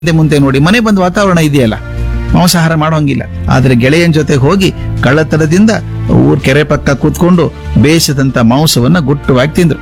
ಹಿಂದೆ ಮುಂದೆ ನೋಡಿ ಮನೆ ಬಂದ ವಾತಾವರಣ ಇದೆಯಲ್ಲ ಮಾಂಸಾಹಾರ ಮಾಡೋಂಗಿಲ್ಲ ಆದ್ರೆ ಗೆಳೆಯನ ಜೊತೆ ಹೋಗಿ ಕಳ್ಳತನದಿಂದ ಊರ್ ಕೆರೆ ಪಕ್ಕ ಕೂತ್ಕೊಂಡು ಬೇಯಿಸಿದಂತ ಮಾಂಸವನ್ನ ಗುಟ್ಟವಾಗಿ ತಿಂದ್ರು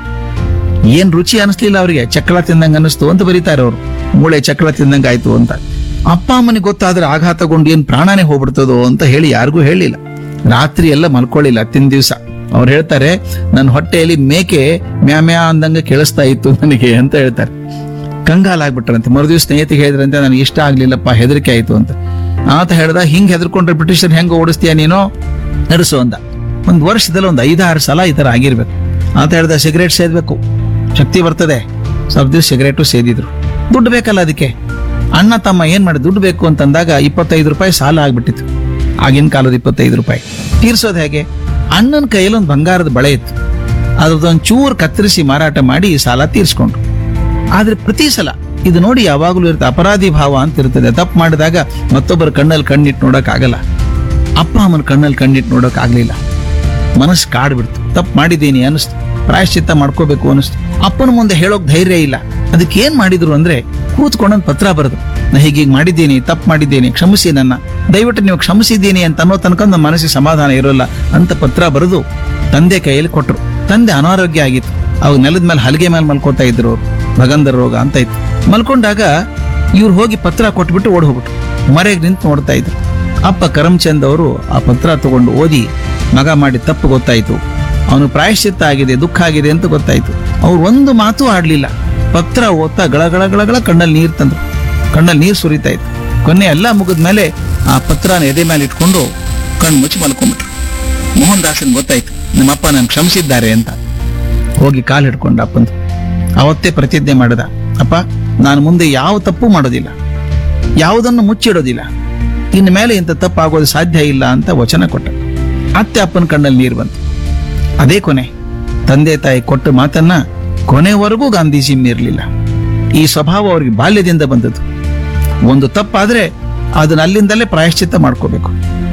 ಏನ್ ರುಚಿ ಅನಿಸ್ಲಿಲ್ಲ ಅವರಿಗೆ ಚಕ್ಳ ತಿಂದಂಗ ಅನಿಸ್ತು ಅಂತ ಬರೀತಾರೆ ಅವರು ಮೂಳೆ ಚಕ್ಳ ತಿಂದಂಗ ಆಯ್ತು ಅಂತ ಅಪ್ಪ ಅಮ್ಮನಿಗೆ ಗೊತ್ತಾದ್ರೆ ಆಘಾತಗೊಂಡು ಏನ್ ಪ್ರಾಣನೇ ಹೋಗ್ಬಿಡ್ತದೋ ಅಂತ ಹೇಳಿ ಯಾರಿಗೂ ಹೇಳಿಲ್ಲ ರಾತ್ರಿ ಎಲ್ಲ ಮಲ್ಕೊಳ್ಳಿಲ್ಲ ತಿಂದ ದಿವ್ಸ ಅವ್ರು ಹೇಳ್ತಾರೆ ನನ್ನ ಹೊಟ್ಟೆಯಲ್ಲಿ ಮೇಕೆ ಮ್ಯಾ ಮ್ಯಾ ಅಂದಂಗ ಕೇಳಿಸ್ತಾ ಇತ್ತು ನನಗೆ ಅಂತ ಹೇಳ್ತಾರೆ ಕಂಗಾಲಾಗ್ಬಿಟ್ರಂತೆ ಮರುದಿವ್ಸ ಸ್ನೇಹಿತಿಗೆ ಹೇಳಿದ್ರಂತೆ ನನಗೆ ಇಷ್ಟ ಆಗ್ಲಿಲ್ಲಪ್ಪ ಹೆದರಿಕೆ ಆಯ್ತು ಅಂತ ಆತ ಹೇಳ್ದ ಹಿಂಗ್ ಹೆದರ್ಕೊಂಡ್ರೆ ಬ್ರಿಟಿಷರ್ ಹೆಂಗ ಓಡಿಸ್ತೀಯ ನೀನು ನಡೆಸು ಅಂದ ಒಂದ್ ವರ್ಷದಲ್ಲಿ ಒಂದ್ ಐದಾರು ಸಲ ಈ ತರ ಆಗಿರ್ಬೇಕು ಆತ ಹೇಳ್ದ ಸಿಗರೇಟ್ ಸೇದ್ಬೇಕು ಶಕ್ತಿ ಬರ್ತದೆ ಸ್ವಲ್ಪ ದಿವಸ ಸಿಗರೇಟು ಸೇದಿದ್ರು ದುಡ್ಡು ಬೇಕಲ್ಲ ಅದಕ್ಕೆ ಅಣ್ಣ ತಮ್ಮ ಏನ್ ಮಾಡಿ ದುಡ್ಡು ಬೇಕು ಅಂತಂದಾಗ ಇಪ್ಪತ್ತೈದು ರೂಪಾಯಿ ಸಾಲ ಆಗ್ಬಿಟ್ಟಿತ್ತು ಆಗಿನ ಕಾಲದ ಇಪ್ಪತ್ತೈದು ರೂಪಾಯಿ ತೀರ್ಸೋದು ಹೇಗೆ ಅಣ್ಣನ ಕೈಯಲ್ಲಿ ಒಂದು ಬಂಗಾರದ ಬಳೆ ಇತ್ತು ಅದ್ರದ್ದೊಂದು ಚೂರು ಕತ್ತರಿಸಿ ಮಾರಾಟ ಮಾಡಿ ಸಾಲ ತೀರ್ಸ್ಕೊಂಡ್ರು ಆದ್ರೆ ಪ್ರತಿ ಸಲ ಇದು ನೋಡಿ ಯಾವಾಗಲೂ ಇರುತ್ತೆ ಅಪರಾಧಿ ಭಾವ ಅಂತ ಇರ್ತದೆ ತಪ್ಪು ಮಾಡಿದಾಗ ಮತ್ತೊಬ್ಬರ ಕಣ್ಣಲ್ಲಿ ಕಣ್ಣಿಟ್ಟು ನೋಡಕ್ ಆಗಲ್ಲ ಅಪ್ಪ ಅಮ್ಮನ ಕಣ್ಣಲ್ಲಿ ಕಣ್ಣಿಟ್ಟು ನೋಡಕ್ ಆಗ್ಲಿಲ್ಲ ಮನಸ್ಸು ಕಾಡ್ಬಿಡ್ತು ತಪ್ಪು ಮಾಡಿದ್ದೀನಿ ಅನಿಸ್ತು ಪ್ರಾಯಶ್ಚಿತ್ತ ಮಾಡ್ಕೋಬೇಕು ಅನಿಸ್ತು ಅಪ್ಪನ ಮುಂದೆ ಹೇಳೋಕ್ ಧೈರ್ಯ ಇಲ್ಲ ಅದಕ್ಕೆ ಏನ್ ಮಾಡಿದ್ರು ಅಂದ್ರೆ ಕೂತ್ಕೊಂಡೊಂದು ಪತ್ರ ಬರೆದು ನಾ ಹೀಗೀಗ ಮಾಡಿದ್ದೀನಿ ತಪ್ಪು ಮಾಡಿದ್ದೀನಿ ಕ್ಷಮಿಸಿ ನನ್ನ ದಯವಿಟ್ಟು ನೀವು ಕ್ಷಮಿಸಿದ್ದೀನಿ ಅಂತ ಅನ್ನೋ ತನಕ ನಮ್ಮ ಮನಸ್ಸಿಗೆ ಸಮಾಧಾನ ಇರೋಲ್ಲ ಅಂತ ಪತ್ರ ಬರೆದು ತಂದೆ ಕೈಯಲ್ಲಿ ಕೊಟ್ರು ತಂದೆ ಅನಾರೋಗ್ಯ ಆಗಿತ್ತು ಅವಾಗ ನೆಲದ ಮೇಲೆ ಹಲಗೆ ಮೇಲೆ ಮಲ್ಕೋತಾ ಇದ್ರು ಅವ್ರು ಭಗಂಧರ ರೋಗ ಅಂತ ಇತ್ತು ಮಲ್ಕೊಂಡಾಗ ಇವ್ರು ಹೋಗಿ ಪತ್ರ ಕೊಟ್ಬಿಟ್ಟು ಓಡ್ ಹೋಗ್ಬಿಟ್ರು ಮರೆಗೆ ನಿಂತು ನೋಡ್ತಾ ಇದ್ರು ಅಪ್ಪ ಕರಮ್ಚಂದ್ ಅವರು ಆ ಪತ್ರ ತಗೊಂಡು ಓದಿ ಮಗ ಮಾಡಿ ತಪ್ಪು ಗೊತ್ತಾಯ್ತು ಅವನು ಪ್ರಾಯಶ್ಚಿತ್ತ ಆಗಿದೆ ದುಃಖ ಆಗಿದೆ ಅಂತ ಗೊತ್ತಾಯ್ತು ಅವ್ರು ಒಂದು ಮಾತು ಆಡ್ಲಿಲ್ಲ ಪತ್ರ ಓದ್ತಾ ಗಳ ಗಳ ಗಳ ಗಳ ಕಣ್ಣಲ್ಲಿ ನೀರು ತಂದ್ರು ಕಣ್ಣಲ್ಲಿ ನೀರು ಸುರಿತಾ ಇತ್ತು ಕೊನೆ ಎಲ್ಲ ಮುಗಿದ ಮೇಲೆ ಆ ಪತ್ರನ ಎದೆ ಮೇಲೆ ಇಟ್ಕೊಂಡು ಕಣ್ಣು ಮುಚ್ಚಿ ಮಲ್ಕೊಂಡ್ಬಿಟ್ರು ಮೋಹನ್ ದಾಸನ್ ಗೊತ್ತಾಯ್ತು ನಮ್ಮಪ್ಪ ನಾನು ಕ್ಷಮಿಸಿದ್ದಾರೆ ಅಂತ ಹೋಗಿ ಕಾಲು ಹಿಡ್ಕೊಂಡ ಅಪ್ಪಂದು ಅವತ್ತೇ ಪ್ರತಿಜ್ಞೆ ಮಾಡಿದ ಅಪ್ಪ ನಾನು ಮುಂದೆ ಯಾವ ತಪ್ಪು ಮಾಡೋದಿಲ್ಲ ಯಾವುದನ್ನು ಮುಚ್ಚಿಡೋದಿಲ್ಲ ಇನ್ನು ಮೇಲೆ ಇಂಥ ತಪ್ಪು ಆಗೋದು ಸಾಧ್ಯ ಇಲ್ಲ ಅಂತ ವಚನ ಕೊಟ್ಟ ಅತ್ತೆ ಅಪ್ಪನ ಕಣ್ಣಲ್ಲಿ ನೀರು ಬಂತು ಅದೇ ಕೊನೆ ತಂದೆ ತಾಯಿ ಕೊಟ್ಟ ಮಾತನ್ನ ಕೊನೆವರೆಗೂ ಗಾಂಧೀಜಿ ಮೀರಲಿಲ್ಲ ಈ ಸ್ವಭಾವ ಅವ್ರಿಗೆ ಬಾಲ್ಯದಿಂದ ಬಂದದ್ದು ಒಂದು ತಪ್ಪಾದ್ರೆ ಅದನ್ನ ಅಲ್ಲಿಂದಲೇ ಪ್ರಾಯಶ್ಚಿತ್ತ ಮಾಡ್ಕೋಬೇಕು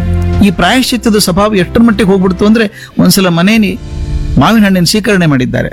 ಈ ಪ್ರಾಯಶ್ಚಿತ್ತದ ಸ್ವಭಾವ ಎಷ್ಟರ ಮಟ್ಟಿಗೆ ಹೋಗ್ಬಿಡ್ತು ಅಂದ್ರೆ ಒಂದ್ಸಲ ಮನೇಲಿ ಮಾವಿನ ಹಣ್ಣಿನ ಸ್ವೀಕರಣೆ ಮಾಡಿದ್ದಾರೆ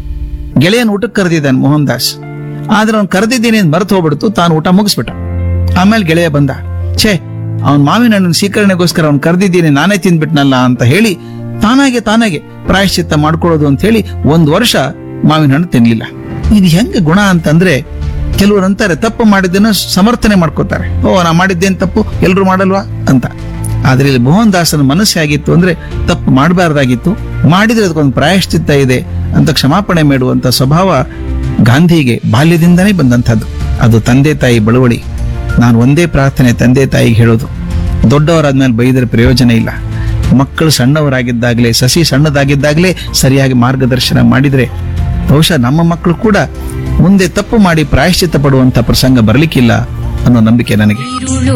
ಗೆಳೆಯನ ಊಟಕ್ಕೆ ಕರೆದಿದ್ದಾನೆ ಮೋಹನ್ ದಾಸ್ ಆದ್ರೆ ಅವ್ನು ಕರೆದಿದ್ದೀನಿ ಅಂತ ಮರೆತು ಹೋಗ್ಬಿಡ್ತು ತಾನು ಊಟ ಮುಗಿಸ್ಬಿಟ್ಟ ಆಮೇಲೆ ಗೆಳೆಯ ಬಂದ ಛೇ ಅವ್ನ್ ಮಾವಿನ ಹಣ್ಣಿನ ಸ್ವೀಕರಣೆಗೋಸ್ಕರ ಅವ್ನು ಕರೆದಿದ್ದೀನಿ ನಾನೇ ತಿಂದ್ಬಿಟ್ನಲ್ಲ ಅಂತ ಹೇಳಿ ತಾನಾಗೆ ತಾನಾಗೆ ಪ್ರಾಯಶ್ಚಿತ್ತ ಮಾಡ್ಕೊಳ್ಳೋದು ಅಂತ ಹೇಳಿ ಒಂದ್ ವರ್ಷ ಮಾವಿನ ಹಣ್ಣು ತಿನ್ಲಿಲ್ಲ ಇದು ಹೆಂಗೆ ಗುಣ ಅಂತಂದ್ರೆ ಕೆಲವರು ಅಂತಾರೆ ತಪ್ಪು ಮಾಡಿದ್ದನ್ನ ಸಮರ್ಥನೆ ಮಾಡ್ಕೋತಾರೆ ಓ ನಾ ಮಾಡಿದ್ದೇನ್ ತಪ್ಪು ಎಲ್ರು ಮಾಡಲ್ವಾ ಅಂತ ಆದ್ರೆ ಇಲ್ಲಿ ಮೋಹನ್ ದಾಸನ ಮನಸ್ಸು ಹೇಗಿತ್ತು ಅಂದ್ರೆ ತಪ್ಪು ಮಾಡಬಾರ್ದಾಗಿತ್ತು ಮಾಡಿದ್ರೆ ಅದಕ್ಕೊಂದು ಪ್ರಾಯಶ್ಚಿತ್ತ ಇದೆ ಅಂತ ಕ್ಷಮಾಪಣೆ ಮಾಡುವಂತ ಸ್ವಭಾವ ಗಾಂಧಿಗೆ ಬಾಲ್ಯದಿಂದನೇ ಬಂದಂಥದ್ದು ಅದು ತಂದೆ ತಾಯಿ ಬಳುವಳಿ ನಾನು ಒಂದೇ ಪ್ರಾರ್ಥನೆ ತಂದೆ ತಾಯಿಗೆ ಹೇಳೋದು ದೊಡ್ಡವರಾದ್ಮೇಲೆ ಬೈದರೆ ಪ್ರಯೋಜನ ಇಲ್ಲ ಮಕ್ಕಳು ಸಣ್ಣವರಾಗಿದ್ದಾಗಲೇ ಸಸಿ ಸಣ್ಣದಾಗಿದ್ದಾಗಲೇ ಸರಿಯಾಗಿ ಮಾರ್ಗದರ್ಶನ ಮಾಡಿದ್ರೆ ಬಹುಶಃ ನಮ್ಮ ಮಕ್ಕಳು ಕೂಡ ಮುಂದೆ ತಪ್ಪು ಮಾಡಿ ಪ್ರಾಯಶ್ಚಿತ್ತ ಪಡುವಂತ ಪ್ರಸಂಗ ಬರಲಿಕ್ಕಿಲ್ಲ ಅನ್ನೋ ನಂಬಿಕೆ ನನಗೆ ഇരുളു